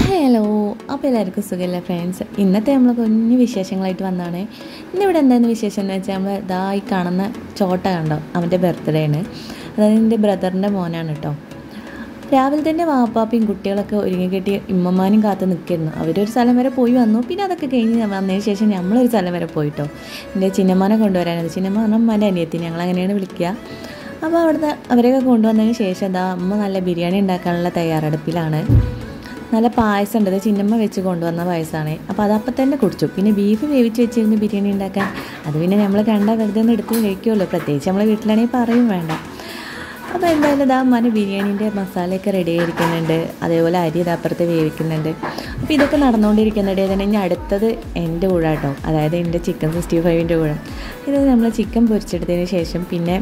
hello അപ്പോൾ എല്ലാവർക്കും സുഖമല്ലേ ഫ്രണ്ട്സ് ഇന്നത്തെ നമ്മൾ കുഞ്ഞു വിശേഷങ്ങളായിട്ട് വന്നതാണ് ഇന്നിവിടെ എന്തായിരുന്നു വിശേഷം എന്ന് വെച്ചാൽ നമ്മൾ ഇതാ ഈ കാണുന്ന ചോട്ട കണ്ടോ അവൻ്റെ ബർത്ത്ഡേ ആണ് അതായത് എൻ്റെ ബ്രദറിൻ്റെ മോനാണ് കേട്ടോ രാവിലെ തന്നെ വാപ്പാപ്പയും കുട്ടികളൊക്കെ ഒരുങ്ങി കെട്ടി ഇമ്മമാനും കാത്ത് നിൽക്കുന്നു അവരൊരു സ്ഥലം വരെ പോയി വന്നു പിന്നെ അതൊക്കെ കഴിഞ്ഞ് വന്നതിന് ശേഷം നമ്മളൊരു സ്ഥലം വരെ പോയിട്ടോ എൻ്റെ ചിന്നമ്മാനെ കൊണ്ടുവരാനത് ചിന്നമ്മ പറഞ്ഞാൽ അമ്മേൻ്റെ അനിയത്തി ഞങ്ങൾ അങ്ങനെയാണ് വിളിക്കുക അപ്പോൾ അവിടുന്ന് അവരെയൊക്കെ കൊണ്ടുവന്നതിന് ശേഷം ഇതാ അമ്മ നല്ല ബിരിയാണി ഉണ്ടാക്കാനുള്ള തയ്യാറെടുപ്പിലാണ് നല്ല പായസം ഉണ്ട് ഇത് ചിന്നമ്മ വെച്ച് കൊണ്ടുവന്ന പായസമാണ് അപ്പോൾ അത് അപ്പം തന്നെ കുടിച്ചു പിന്നെ ബീഫ് വേവിച്ച് വെച്ചിരുന്നു ബിരിയാണി ഉണ്ടാക്കാൻ അത് പിന്നെ നമ്മൾ കണ്ട വെറുതെ ഒന്ന് എടുത്ത് കഴിക്കുമല്ലോ പ്രത്യേകിച്ച് നമ്മളെ വീട്ടിലാണെങ്കിൽ പറയും വേണ്ട അപ്പോൾ എന്തായാലും ഇതാ മന ബിരിയാണീൻ്റെ മസാലയൊക്കെ റെഡി ആയിരിക്കുന്നുണ്ട് അതേപോലെ അരി ഇതപ്പുറത്ത് വേവിക്കുന്നുണ്ട് അപ്പോൾ ഇതൊക്കെ നടന്നുകൊണ്ടിരിക്കുന്നിടയിൽ തന്നെ ഇനി അടുത്തത് എൻ്റെ ഊഴ കേട്ടോ അതായത് എൻ്റെ ചിക്കൻ സിക്സ്റ്റി ഫൈവിൻ്റെ ഊഴം ഇത് നമ്മൾ ചിക്കൻ പൊരിച്ചെടുത്തതിന് ശേഷം പിന്നെ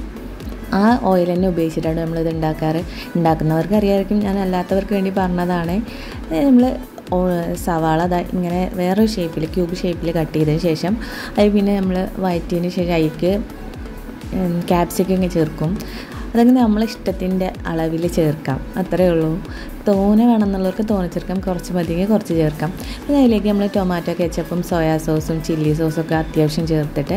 ആ ഓയിൽ തന്നെ ഉപയോഗിച്ചിട്ടാണ് നമ്മളിത് ഉണ്ടാക്കാറ് ഉണ്ടാക്കുന്നവർക്ക് അറിയാമായിരിക്കും ഞാൻ അല്ലാത്തവർക്ക് വേണ്ടി പറഞ്ഞതാണ് നമ്മൾ സവാള അതാ ഇങ്ങനെ വേറൊരു ഷേപ്പിൽ ക്യൂബ് ഷേപ്പിൽ കട്ട് ചെയ്തതിന് ശേഷം അത് പിന്നെ നമ്മൾ വയറ്റിയതിന് ശേഷം അതിലേക്ക് ക്യാപ്സിക്കം ചേർക്കും അതങ്ങനെ നമ്മളെ ഇഷ്ടത്തിൻ്റെ അളവിൽ ചേർക്കാം അത്രയേ ഉള്ളൂ തോന വേണമെന്നുള്ളവർക്ക് തോന ചേർക്കാം കുറച്ച് മതിയെങ്കിൽ കുറച്ച് ചേർക്കാം പിന്നെ അതിലേക്ക് നമ്മൾ ടൊമാറ്റോ കെച്ചപ്പും സോയാ സോസും ചില്ലി സോസും ഒക്കെ അത്യാവശ്യം ചേർത്തിട്ട്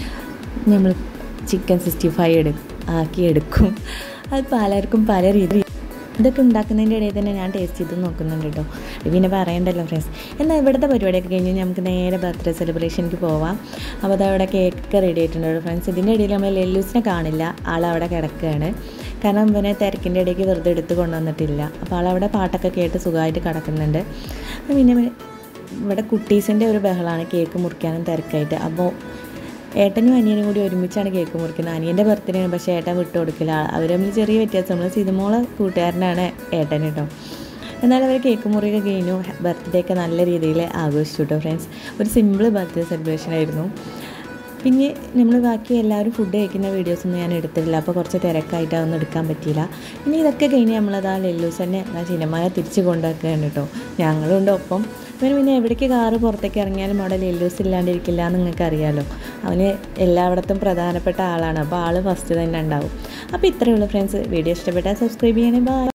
നമ്മൾ ചിക്കൻ സിക്സ്റ്റി ഫൈവ് എടു ആക്കി എടുക്കും അത് പലർക്കും പല രീതി ഇതൊക്കെ ഉണ്ടാക്കുന്നതിൻ്റെ ഇടയിൽ തന്നെ ഞാൻ ടേസ്റ്റ് ചെയ്ത് നോക്കുന്നുണ്ട് കേട്ടോ പിന്നെ പറയണ്ടല്ലോ ഫ്രണ്ട്സ് എന്നാൽ ഇവിടുത്തെ പരിപാടിയൊക്കെ കഴിഞ്ഞ് നമുക്ക് നേരെ ബർത്ത്ഡേ സെലിബ്രേഷനിക്ക് പോവാം അപ്പോൾ അത് അവിടെ കേക്കൊക്കെ റെഡി ആയിട്ടുണ്ട് ഫ്രണ്ട്സ് ഇതിൻ്റെ ഇടയിൽ നമ്മൾ ലെല്ലൂസിനെ കാണില്ല ആളവിടെ കിടക്കുകയാണ് കാരണം ഇവനെ തിരക്കിൻ്റെ ഇടയ്ക്ക് വെറുതെ എടുത്ത് കൊണ്ടുവന്നിട്ടില്ല അപ്പോൾ ആളവിടെ പാട്ടൊക്കെ കേട്ട് സുഖമായിട്ട് കിടക്കുന്നുണ്ട് പിന്നെ ഇവിടെ കുട്ടീസിൻ്റെ ഒരു ബഹളമാണ് കേക്ക് മുറിക്കാനും തിരക്കായിട്ട് അപ്പോൾ ഏട്ടനും അനിയനും കൂടി ഒരുമിച്ചാണ് കേക്ക് മുറിക്കുന്നത് അനിയൻ്റെ ബർത്ത്ഡേ ആണ് പക്ഷേ ഏട്ടൻ വിട്ടു കൊടുക്കില്ല അവർ തമ്മിൽ ചെറിയ വ്യത്യാസം നമ്മൾ സിനിമോളെ കൂട്ടുകാരനാണ് ഏട്ടൻ കേട്ടോ എന്നാൽ അവർ കേക്ക് മുറിയൊക്കെ കഴിഞ്ഞു ബർത്ത്ഡേ ഒക്കെ നല്ല രീതിയിൽ ആഘോഷിച്ചു കേട്ടോ ഫ്രണ്ട്സ് ഒരു സിമ്പിൾ ബർത്ത്ഡേ സെലിബ്രേഷൻ ആയിരുന്നു പിന്നെ നമ്മൾ ബാക്കി എല്ലാവരും ഫുഡ് കഴിക്കുന്ന വീഡിയോസൊന്നും ഞാൻ എടുത്തിട്ടില്ല അപ്പോൾ കുറച്ച് തിരക്കായിട്ട് അതൊന്നും എടുക്കാൻ പറ്റിയില്ല പിന്നെ ഇതൊക്കെ കഴിഞ്ഞ് നമ്മളത് ആ ലെല്ലൂസ് തന്നെ ആ സിനിമയെ തിരിച്ച് കൊണ്ടുവയ്ക്കുകയാണ് കേട്ടോ ഞങ്ങളുണ്ട് ഒപ്പം ഇവന് പിന്നെ എവിടേക്ക് കാറ് പുറത്തേക്ക് ഇറങ്ങിയാലും അവിടെ ലെല്ലൂസ് ഇല്ലാണ്ടിരിക്കില്ല എന്ന് നിങ്ങൾക്ക് അറിയാമല്ലോ അവന് എല്ലായിടത്തും പ്രധാനപ്പെട്ട ആളാണ് അപ്പോൾ ആൾ ഫസ്റ്റ് തന്നെ ഉണ്ടാവും അപ്പോൾ ഇത്രയേ ഉള്ളൂ ഫ്രണ്ട്സ് വീഡിയോ ഇഷ്ടപ്പെട്ടാൽ സബ്സ്ക്രൈബ് ചെയ്യണേ ബൈ